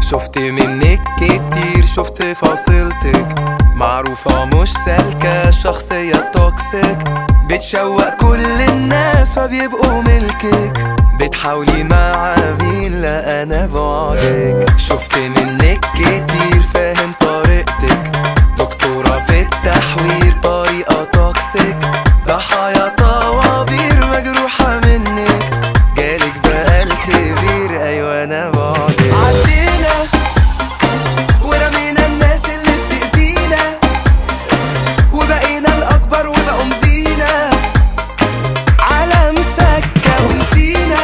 شفت منك كتير شفت فاصلتك معروفة مش سالكة شخصية توكسيك بتشوق كل الناس فبيبقوا ملكك بتحاولي مع مين لا انا بعدك شفت منك كتير فاهم طريقتك دكتورة في التحوير طريقة توكسيك ضحايا طوابير مجروحة منك جالك بقى الكبير ايوه انا بعدك عدينا ورمينا الناس اللي بتأذينا وبقينا الأكبر وبقوا مزينة عالم سكة ونسينا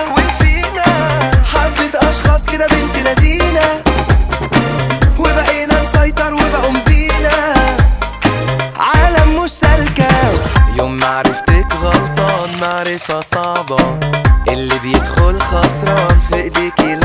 حبة أشخاص كده بنت لذينة وبقينا نسيطر وبقوا مزينة عالم مش سالكة يوم ما عرفتك غلطان معرفة صعبة اللي بيدخل خسران في ايديكي